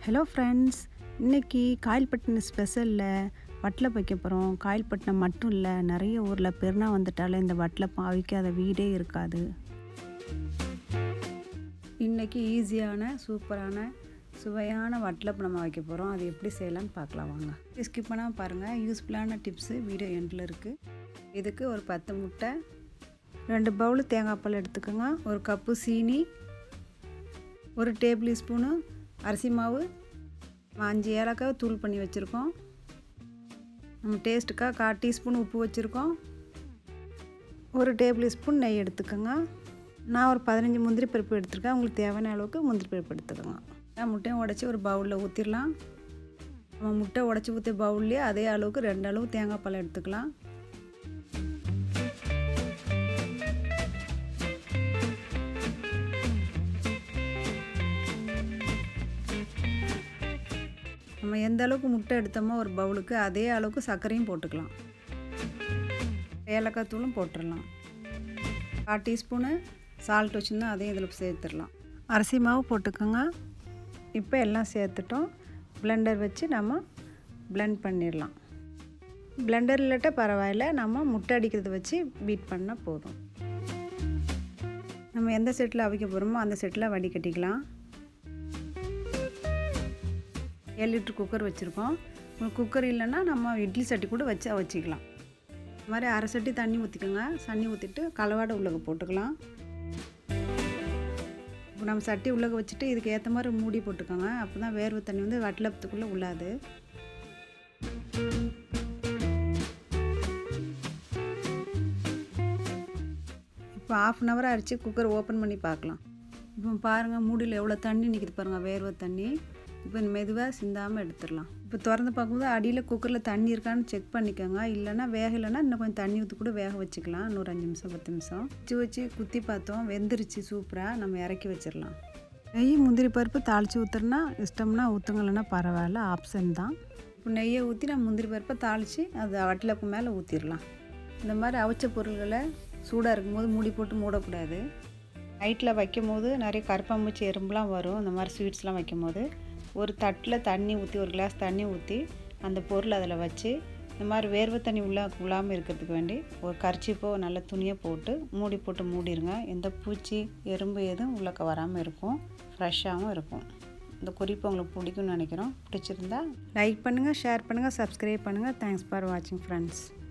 hello friends இன்றைக்கி காயல்பட்டினம் ஸ்பெஷலில் வட்டலை வைக்க போகிறோம் காயல்பட்டினம் மட்டும் இல்லை நிறைய ஊரில் பெருனா வந்துட்டாலே இந்த வட்டலை பாவிக்காத வீடே இருக்காது இன்றைக்கி ஈஸியான சூப்பரான சுவையான வட்டலப்பு நம்ம வைக்க போகிறோம் அது எப்படி செய்யலாம்னு பார்க்கலாம் வாங்க ஸ்கிப் பண்ணாமல் பாருங்கள் யூஸ்ஃபுல்லான டிப்ஸு வீடியோ எண்டில் இருக்குது இதுக்கு ஒரு பத்து முட்டை ரெண்டு பவுல் தேங்காய் பால் எடுத்துக்கோங்க ஒரு கப்பு சீனி ஒரு டேபிள் ஸ்பூனு அரிசி மாவு அஞ்சு ஏலக்காய் தூள் பண்ணி வச்சுருக்கோம் நம்ம டேஸ்ட்டுக்காக கால் டீஸ்பூன் உப்பு வச்சுருக்கோம் ஒரு டேபிள் ஸ்பூன் நெய் எடுத்துக்கோங்க நான் ஒரு பதினஞ்சு முந்திரி பருப்பு எடுத்துருக்கேன் உங்களுக்கு தேவையான அளவுக்கு முந்திரி பருப்பு எடுத்துக்கோங்க நான் முட்டையும் உடச்சி ஒரு பவுலில் ஊற்றிடலாம் நம்ம முட்டை உடச்சி ஊற்றி பவுல்லே அதே அளவுக்கு ரெண்டு அளவு தேங்காய் பழம் எடுத்துக்கலாம் நம்ம எந்த அளவுக்கு முட்டை எடுத்தோமோ ஒரு பவுலுக்கு அதே அளவுக்கு சர்க்கரையும் போட்டுக்கலாம் ஏலக்காய் தூளும் போட்டுடலாம் கால் டீஸ்பூனு சால்ட் வச்சுருந்தா அதையும் இதில் சேர்த்துடலாம் அரிசி மாவு போட்டுக்கோங்க இப்போ எல்லாம் சேர்த்துட்டோம் பிளெண்டர் வச்சு நம்ம பிளெண்ட் பண்ணிடலாம் பிளெண்டர் இல்லாட்ட பரவாயில்ல நம்ம முட்டை அடிக்கிறத வச்சு பீட் பண்ணால் போதும் நம்ம எந்த செட்டில் அவிக்க போகிறோமோ அந்த செட்டில் வடிகட்டிக்கலாம் ஏழு லிட்ரு குக்கர் வச்சுருக்கோம் உங்களுக்கு குக்கர் இல்லைன்னா நம்ம இட்லி சட்டி கூட வச்சு வச்சுக்கலாம் இது மாதிரி அரை சட்டி தண்ணி ஊற்றிக்கோங்க தண்ணி ஊற்றிட்டு கலவாடை உள்ளக போட்டுக்கலாம் இப்போ நம்ம சட்டி உள்ளக வச்சுட்டு இதுக்கு ஏற்ற மாதிரி மூடி போட்டுக்கோங்க அப்போ தான் வேர்வை தண்ணி வந்து வட்டலப்பத்துக்குள்ளே உள்ளாது இப்போ ஆஃப் அன் ஹவர் அரிச்சு குக்கர் ஓப்பன் பண்ணி பார்க்கலாம் இப்போ பாருங்கள் மூடியில் எவ்வளோ தண்ணி நிற்கிது பாருங்கள் வேர்வை தண்ணி இப்போ மெதுவாக சிந்தாமல் எடுத்துடலாம் இப்போ திறந்து பார்க்கும்போது அடியில் குக்கரில் தண்ணி இருக்கான்னு செக் பண்ணிக்கோங்க இல்லைன்னா வேகலைன்னா இன்னும் கொஞ்சம் தண்ணி ஊற்றி கூட வேக வச்சுக்கலாம் இன்னொரு அஞ்சு நிமிஷம் பத்து நிமிஷம் வச்சு வச்சு குத்தி பார்த்தோம் வெந்துருச்சு சூப்பராக நம்ம இறக்கி வச்சிடலாம் நெய் முந்திரி பருப்பு தாளித்து ஊற்றுறனா இஷ்டம்னா ஊற்றுங்களேன்னா பரவாயில்ல ஆப்ஷன் தான் இப்போ நெய்யை ஊற்றி நம்ம முந்திரி பருப்பை தாளித்து அது வட்டலப்பு மேலே ஊற்றிடலாம் இந்த மாதிரி அவிச்ச பொருள்களை சூடாக இருக்கும்போது மூடி போட்டு மூடக்கூடாது நைட்டில் வைக்கும் போது நிறைய கருப்பாம்பூச்சி எறும்புலாம் வரும் இந்த மாதிரி ஸ்வீட்ஸ்லாம் வைக்கும் போது ஒரு தட்டில் தண்ணி ஊற்றி ஒரு கிளாஸ் தண்ணி ஊற்றி அந்த பொருள் அதில் வச்சு இந்த மாதிரி வேர்வை தண்ணி உள்ள உள்ளாமல் இருக்கிறதுக்கு வேண்டி ஒரு கரிச்சிப்போ நல்ல துணியை போட்டு மூடி போட்டு மூடிடுங்க எந்த பூச்சி எறும்பு எதுவும் உள்ளக்க வராமல் இருக்கும் ஃப்ரெஷ்ஷாகவும் இருக்கும் இந்த குறிப்பு உங்களுக்கு பிடிக்கும்னு நினைக்கிறோம் பிடிச்சிருந்தா லைக் பண்ணுங்கள் ஷேர் பண்ணுங்கள் சப்ஸ்கிரைப் பண்ணுங்கள் தேங்க்ஸ் ஃபார் வாட்சிங் ஃப்ரெண்ட்ஸ்